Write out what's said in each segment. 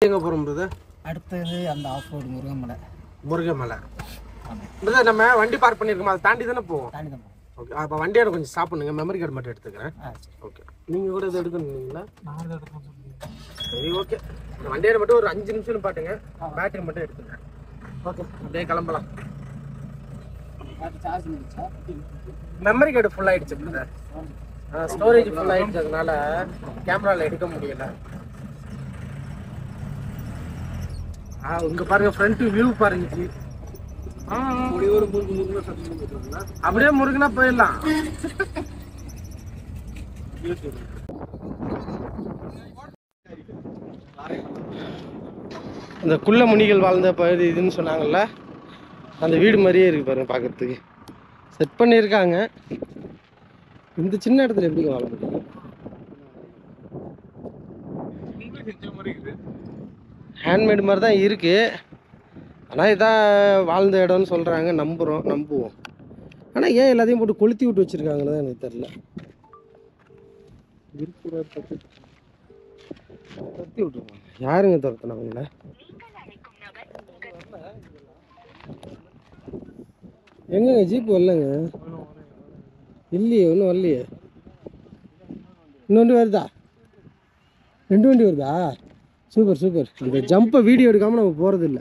அடுத்து எங்கே போகிறோம் பிரதர் அடுத்தது அந்த off road Murugamalai Murugamalai brother நம்ம வண்டி பார்க் பண்ணியிருக்கோம் அதை தாண்டி தானே போவோம் தாண்டி தான் போகணும் ஓகே அப்போ வண்டியோட கொஞ்சம் ஸ்டாப் பண்ணுங்க மெமரி கார்டு மட்டும் எடுத்துக்கிறேன் ஆ சரி ஓகே நீங்கள் கூட இது எடுக்கணுங்களா சரி ஓகே இந்த வண்டியோட மட்டும் ஒரு அஞ்சு நிமிஷம் பாட்டுங்க பேட்டரி மட்டும் எடுத்துக்கிறேன் ஓகே அப்படியே கிளம்பலாம் சார்ஜ் முடிச்சா மெமரி கார்டு ஃபுல் ஆயிடுச்சு பிரதர் ஸ்டோரேஜ் ஃபுல் ஆயிடுச்சு அதனால கேமரால எடுக்க முடியல ஆ இங்க பாருங்க ஃப்ரண்ட் வியூ பாருங்க ஜி அப்படியே ஒரு முருகு முருகுனா சத்தம் அப்படியே முருகுனா போயிடலாம் இந்த குள்ள முனிகள் வாழ்ந்த பகுதி இதுன்னு சொன்னாங்கல்ல அந்த வீடு மாதிரியே இருக்கு பாருங்க பார்க்கறதுக்கு செட் பண்ணியிருக்காங்க இந்த சின்ன இடத்துல எப்படி வாழ முடியும் ஹேண்ட்மேடு மாதிரி தான் இருக்கு ஆனால் இதான் வாழ்ந்த இடம்னு சொல்கிறாங்க நம்புகிறோம் நம்புவோம் ஆனால் ஏன் எல்லாத்தையும் போட்டு கொளுத்தி விட்டு வச்சுருக்காங்கன்னு தான் எனக்கு தெரில துரத்தி விட்டுருவாங்க யாருங்க துரத்துனவங்கள எங்கங்க ஜீப் வரலங்க இல்லையே ஒன்றும் வரலையே இன்னொன்று வருதா ரெண்டு வண்டி வருதா சூப்பர் சூப்பர் இந்த ஜம்பை வீடியோ எடுக்காமல் நம்ம போகிறது இல்லை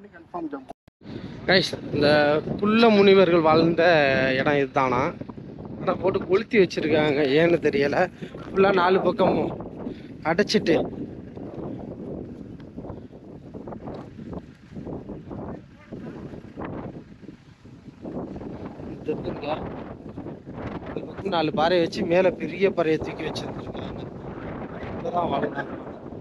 கைஸ் இந்த புல்ல முனிவர்கள் வாழ்ந்த இடம் இதுதானா ஆனால் போட்டு கொளுத்தி வச்சிருக்காங்க ஏன்னு தெரியல ஃபுல்லாக நாலு பக்கமும் அடைச்சிட்டு இந்த இருக்குங்க இந்த பக்கம் நாலு பாறையை வச்சு மேலே பெரிய பாறையை தூக்கி வச்சிருந்துருக்காங்க இப்போதான் வாழ்ந்தாங்க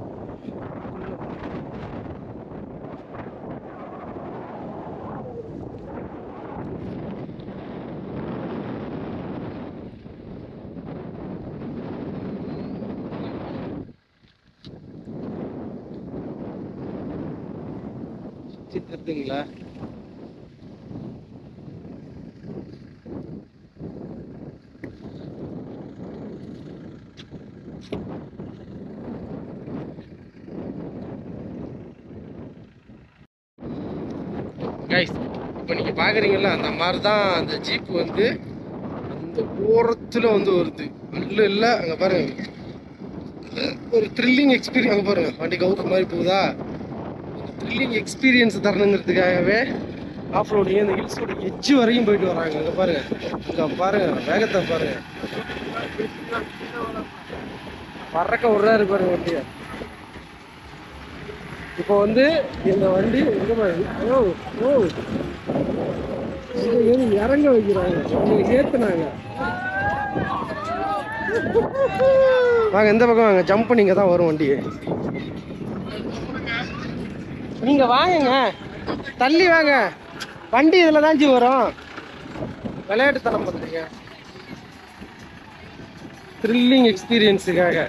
சுத்தி தெரியுதுங்களா கைஸ் இப்போ நீங்கள் பார்க்குறீங்கல்ல அந்த மாதிரி தான் அந்த ஜீப் வந்து அந்த ஓரத்தில் வந்து வருது அல்ல இல்லை அங்கே பாருங்க ஒரு த்ரில்லிங் எக்ஸ்பீரியன்ஸ் அங்கே பாருங்க வண்டி கவுற மாதிரி போகுதா த்ரில்லிங் எக்ஸ்பீரியன்ஸ் தரணுங்கிறதுக்காகவே ஆஃப் ரோடிங்க இந்த ஹில்ஸோட எட்ஜ் வரைக்கும் போயிட்டு வராங்க அங்கே பாருங்க அங்கே பாருங்க வேகத்தை பாருங்க பறக்க விடுறாரு பாருங்க வண்டியை இப்போ வந்து இந்த வண்டி எங்க பாருங்க ஓ ஓ இங்க ஏறி இறங்க வைக்கிறாங்க இங்க ஏத்துனாங்க வாங்க இந்த பக்கம் வாங்க ஜம்ப் பண்ணிங்க தான் வரும் வண்டி நீங்க வாங்குங்க தள்ளி வாங்க வண்டி இதில் தான் ஜி வரும் விளையாட்டுத்தனம் பண்ணுறீங்க த்ரில்லிங் எக்ஸ்பீரியன்ஸுக்காக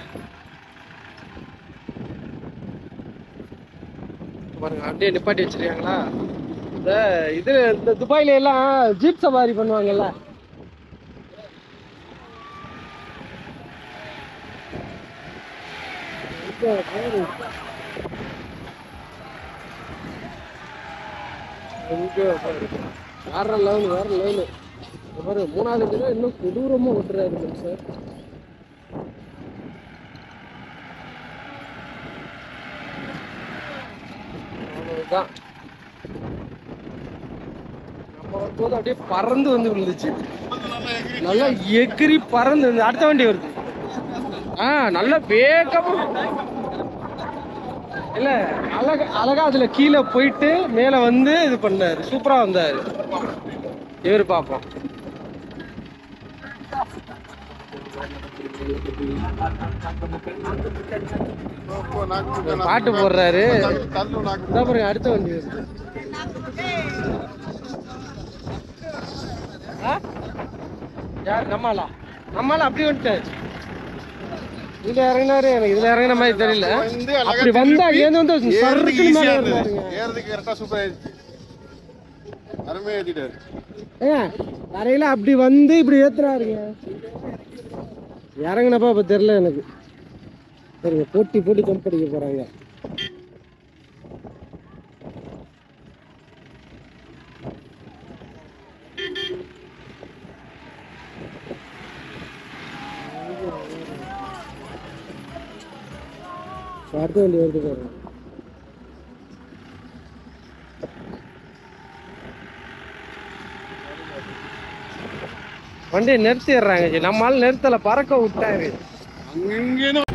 பாருங்க அப்படியே நிப்பாட்டி வச்சிருக்காங்களா இந்த இது இந்த துபாயில எல்லாம் ஜீப் சவாரி பண்ணுவாங்கல்ல இங்க பாரு. இங்க பாரு. வேற லெவல் வேற லெவல் பாரு மூணாவது பேரும் இன்னும் கொடூரமா ஓட்டுறாரு சார் அவ்வளவுதான் நம்ம வரும்போது அப்படியே பறந்து வந்து விழுந்துச்சு நல்லா எகிரி பறந்து வந்து அடுத்த வண்டி வருது ஆ நல்லா வேகமா இல்ல அழகா அழகா அதுல கீழே போயிட்டு மேல வந்து இது பண்ணாரு சூப்பரா வந்தாரு இவர் பாப்போம் பாட்டு போடுறாரு இதான் பாருங்க அடுத்த வண்டி வருது ஆ? யார் நம்மளா நம்மளா அப்படி வந்துட்டாரு இதுல இறங்கினாரு எனக்கு இதுல இறங்கின மாதிரி தெரியல அப்படி வந்தா ஏந்து வந்து சறுக்குன்னு மேல ஏறினாருங்க. ஏறதுக்கு கரெக்டா சூப்பர் ஆயிடுச்சு அருமையா ஏத்திட்டாரு ஏங்க வரையில அப்படி வந்து இப்படி ஏத்துறாருங்க இறங்கினப்ப அப்ப தெரியல எனக்கு சரிங்க போட்டி போட்டி ஜம்ப் அடிக்க போறாங்க அடுத்த வண்டி வருது பாருங்க வண்டியை நிறுத்திடுறாங்க ஜி. நம்ம ஆள் நிறுத்தல பறக்க விட்டாரு அங்கங்கே